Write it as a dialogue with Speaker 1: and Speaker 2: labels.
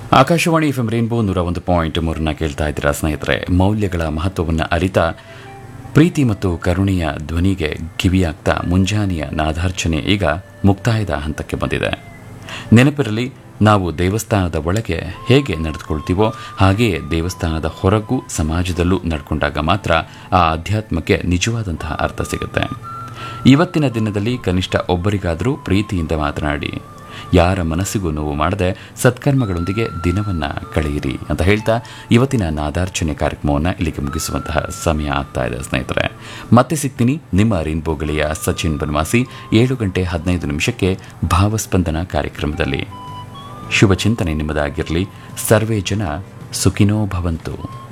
Speaker 1: Akashvani F M rainbow ನೂರ ಒಂದು point ಮೂರನ್ನ ಕೇಳ್ತಾ ಇದ್ದೀರಾ ಸ್ನೇಹಿತರೆ ಮೌಲ್ಯಗಳ ಮಹತ್ವವನ್ನು ಅರಿತ ಪ್ರೀತಿ ಮತ್ತು ಕರುಣೆಯ ಧ್ವನಿಗೆ ಕಿವಿಯಾಗ್ತಾ ಮುಂಜಾನೆಯ ನಾದಾರ್ಚನೆ ಈಗ ಮುಕ್ತಾಯದ ಹಂತಕ್ಕೆ ಬಂದಿದೆ ನೆನಪಿರಲಿ ನಾವು ದೇವಸ್ಥಾನದ ಒಳಗೆ ಹೇಗೆ ನಡೆದುಕೊಳ್ತೀವೋ ಹಾಗೆಯೇ ದೇವಸ್ಥಾನದ ಹೊರಗೂ ಸಮಾಜದಲ್ಲೂ ನಡ್ಕೊಂಡಾಗ ಮಾತ್ರ ಆ ಅಧ್ಯಾತ್ಮಕ್ಕೆ ನಿಜವಾದಂತಹ ಅರ್ಥ ಸಿಗುತ್ತೆ ಇವತ್ತಿನ ದಿನದಲ್ಲಿ ಕನಿಷ್ಠ ಒಬ್ಬರಿಗಾದರೂ ಪ್ರೀತಿಯಿಂದ ಮಾತನಾಡಿ ಯಾರ ಮನಸ್ಸಿಗೂ ನೋವು ಮಾಡದೆ ಸತ್ಕರ್ಮಗಳೊಂದಿಗೆ ದಿನವನ್ನ ಕಳೆಯಿರಿ ಅಂತ ಹೇಳ್ತಾ ಇವತ್ತಿನ ನಾದಾರ್ಚನೆ ಕಾರ್ಯಕ್ರಮವನ್ನು ಇಲ್ಲಿಗೆ ಮುಗಿಸುವಂತಹ ಸಮಯ ಆಗ್ತಾ ಇದೆ ಸ್ನೇಹಿತರೆ ಮತ್ತೆ ಸಿಗ್ತೀನಿ ನಿಮ್ಮ ರೈನ್ಬೋ ಗೆಳೆಯ ಸಚಿನ್ ಬನ್ವಾಸಿ ಏಳು ಗಂಟೆ ಹದಿನೈದು ನಿಮಿಷಕ್ಕೆ ಭಾವಸ್ಪಂದನ ಕಾರ್ಯಕ್ರಮದಲ್ಲಿ ಶುಭ ಚಿಂತನೆ ನಿಮ್ಮದಾಗಿರಲಿ ಸರ್ವೇ ಜನ ಸುಖಿನೋ ಭವಂತು